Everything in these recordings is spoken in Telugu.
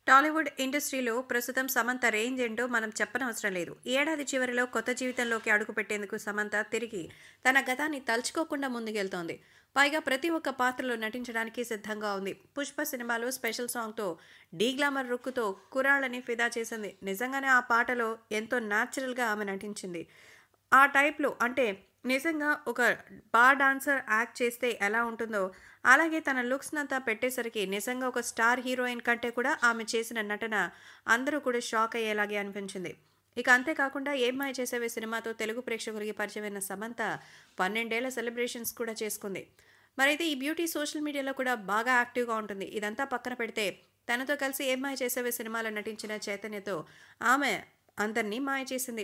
టాలీవుడ్ ఇండస్ట్రీలో ప్రస్తుతం సమంత రేంజ్ ఏంటో మనం చెప్పనవసరం లేదు ఈ ఏడాది చివరిలో కొత్త జీవితంలోకి అడుగుపెట్టేందుకు సమంత తిరిగి తన గతాన్ని తలుచుకోకుండా ముందుకెళ్తోంది పైగా ప్రతి ఒక్క పాత్రలో నటించడానికి సిద్ధంగా ఉంది పుష్ప సినిమాలో స్పెషల్ సాంగ్తో డీ గ్లామర్ రుక్కుతో కురాళ్ళని ఫిదా చేసింది నిజంగానే ఆ పాటలో ఎంతో న్యాచురల్గా ఆమె నటించింది ఆ టైప్లో అంటే నిజంగా ఒక బార్ డాన్సర్ యాక్ట్ చేస్తే ఎలా ఉంటుందో అలాగే తన లుక్స్ని అంతా పెట్టేసరికి నిజంగా ఒక స్టార్ హీరోయిన్ కంటే కూడా ఆమె చేసిన నటన అందరూ కూడా షాక్ అయ్యేలాగే అనిపించింది ఇక అంతేకాకుండా ఏం మాయ చేసేవే సినిమాతో తెలుగు ప్రేక్షకులకి పరిచయమైన సమంత పన్నెండేళ్ల సెలబ్రేషన్స్ కూడా చేసుకుంది మరైతే ఈ బ్యూటీ సోషల్ మీడియాలో కూడా బాగా యాక్టివ్గా ఉంటుంది ఇదంతా పక్కన పెడితే తనతో కలిసి ఏం మాయ చేసేవే సినిమాలో నటించిన చైతన్యతో ఆమె అందరినీ మాయ చేసింది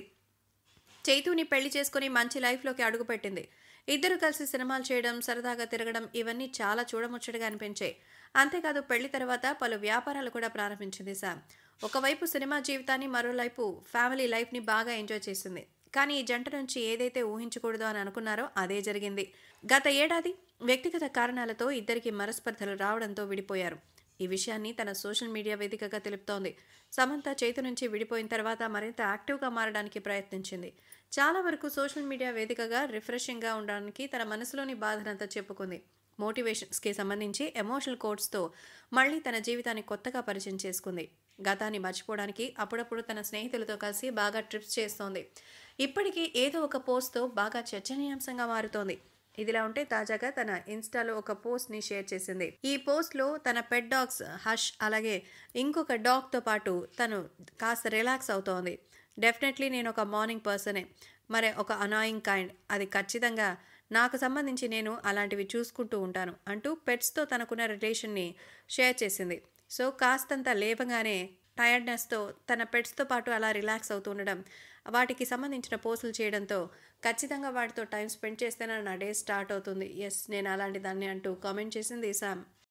చైతుని పెళ్లి చేసుకుని మంచి లైఫ్లోకి అడుగుపెట్టింది ఇద్దరు కలిసి సినిమాలు చేయడం సరదాగా తిరగడం ఇవన్నీ చాలా చూడముచ్చటగా అనిపించాయి అంతేకాదు పెళ్లి తర్వాత పలు వ్యాపారాలు కూడా ప్రారంభించింది శామ్ ఒకవైపు సినిమా జీవితాన్ని మరోవైపు ఫ్యామిలీ లైఫ్ని బాగా ఎంజాయ్ చేసింది కానీ ఈ జంట నుంచి ఏదైతే ఊహించకూడదో అని అనుకున్నారో అదే జరిగింది గత ఏడాది వ్యక్తిగత కారణాలతో ఇద్దరికి మనస్పర్ధలు రావడంతో విడిపోయారు ఈ విషయాన్ని తన సోషల్ మీడియా వేదికగా తెలుపుతోంది సమంత చేతు నుంచి విడిపోయిన తర్వాత మరింత యాక్టివ్గా మారడానికి ప్రయత్నించింది చాలా వరకు సోషల్ మీడియా వేదికగా రిఫ్రెషింగ్గా ఉండడానికి తన మనసులోని బాధనంతా చెప్పుకుంది మోటివేషన్స్కి సంబంధించి ఎమోషనల్ కోడ్స్తో మళ్ళీ తన జీవితాన్ని కొత్తగా పరిచయం చేసుకుంది గతాన్ని మర్చిపోవడానికి అప్పుడప్పుడు తన స్నేహితులతో కలిసి బాగా ట్రిప్స్ చేస్తోంది ఇప్పటికీ ఏదో ఒక పోస్ట్తో బాగా చర్చనీయాంశంగా మారుతోంది ఇదిలా ఉంటే తాజాగా తన ఇన్స్టాలో ఒక పోస్ట్ని షేర్ చేసింది ఈ పోస్ట్లో తన పెట్ డాగ్స్ హష్ అలాగే ఇంకొక డాగ్తో పాటు తను కాస్త రిలాక్స్ అవుతోంది డెఫినెట్లీ నేను ఒక మార్నింగ్ పర్సనే మరి ఒక అనాయింగ్ కైండ్ అది ఖచ్చితంగా నాకు సంబంధించి నేను అలాంటివి చూసుకుంటూ ఉంటాను అంటూ పెట్స్తో తనకున్న రిలేషన్ని షేర్ చేసింది సో కాస్తంత లేవగానే టైర్డ్నెస్తో తన పెట్స్తో పాటు అలా రిలాక్స్ అవుతూ ఉండడం వాటికి సంబంధించిన పోస్టులు చేయడంతో ఖచ్చితంగా వాటితో టైం స్పెండ్ చేస్తేనే నా డే స్టార్ట్ అవుతుంది ఎస్ నేను అలాంటి దాన్ని అంటూ కామెంట్ చేసింది శామ్